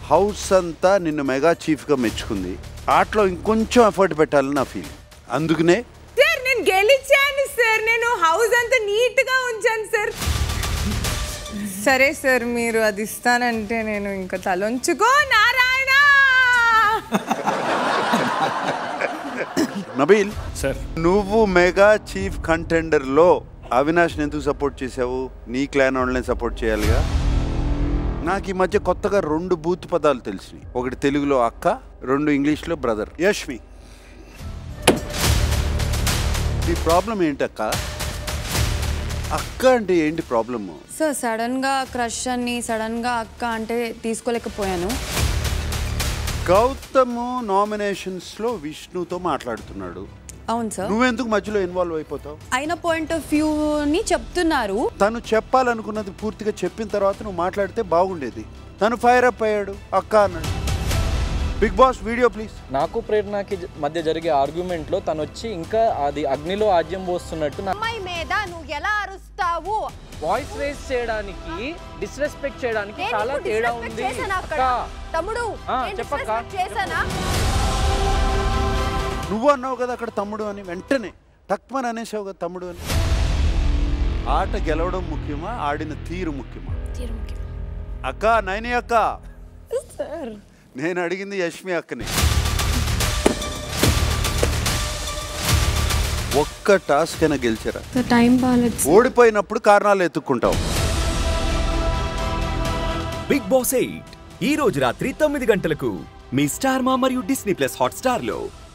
House అంతా నిన్ను mega చీఫ్గా మెచ్చుకుంది ఆటలో ఇంకొంచెం ఎఫర్ట్ పెట్టాలని నా ఫీల్ అందుకనే సార్ నేను గెలిచాను సార్ నేను హౌస్ అంతా నీట్ గా ఉంచాను సార్ సరే సార్ మీరు అది ఇస్తానంటే నేను ఇంకా తలొంచుకో నారాయణ నబీల్ సార్ నువ్వు మెగా చీఫ్ కంటెండర్లో అవినాష్ని ఎందుకు సపోర్ట్ చేసావు నీ క్లాన్ వాళ్ళని సపోర్ట్ చేయాలిగా నాకు ఈ మధ్య కొత్తగా రెండు బూత్ పదాలు తెలిసినాయి ఒకటి తెలుగులో అక్క రెండు ఇంగ్లీష్లో బ్రదర్ యష్మి ఈ ప్రాబ్లం ఏంటక్క అక్క అంటే ఏంటి ప్రాబ్లము సార్ సడన్ గా క్రష్ అని సడన్ గా అక్క అంటే తీసుకోలేకపోయాను గౌతమ్ నామినేషన్స్ లో విష్ణుతో మాట్లాడుతున్నాడు అవును సార్ నువ్వెందుకు మధ్యలో ఇన్వాల్వ్ అయిపోతావు అయిన పాయింట్ ఆఫ్ వ్యూని చెప్తున్నారు తను చెప్పాలనుకున్నది పూర్తిగా చెప్పిన తర్వాత నువ్వు మాట్లాడితే బాగుండేది తను ఫైర్ అప్ అయ్యాడు అక్క అన్నాడు బిగ్ బాస్ వీడియో ప్లీజ్ నాకు ప్రేరణకి జ- మధ్య జరిగే ఆర్గ్యుమెంట్ లో తను వచ్చి ఇంకా అది అగ్నిలో ఆజ్యం పోస్తున్నట్టు నా అమ్మాయి మీద నువ్వు ఎలా అరుస్తావు వాయిస్ రేస్ చేయడానికి డిస్రెస్పెక్ట్ చేయడానికి నేను చాలా నీకు తేడా disrespect ఉంది చేశానా అక్కడ అక్క, తమ్ముడు ఆ, నేను చెప్పక్క. disrespect చేశానా నువ్వు అన్నావు కదా అక్కడ తమ్ముడు అని వెంటనే తక్కువని అనేసావు కదా తమ్ముడు అని ఆట గెలవడం ముఖ్యమా ఆడిన తీరు ముఖ్యమా అక్క నైని అక్క నేను అడిగింది యష్మి అక్కని ఒక్క టాస్క్ అయినా గెలిచారా టైం బాగాలేదు ఓడిపోయినప్పుడు కారణాలు ఎత్తుక్కుంటావు బిగ్ బాస్ ఎయిట్ ఈ రోజు రాత్రి తొమ్మిది గంటలకు మీ స్టార్ మా మరియు డిస్నీ ప్లస్ హాట్ స్టార్ లో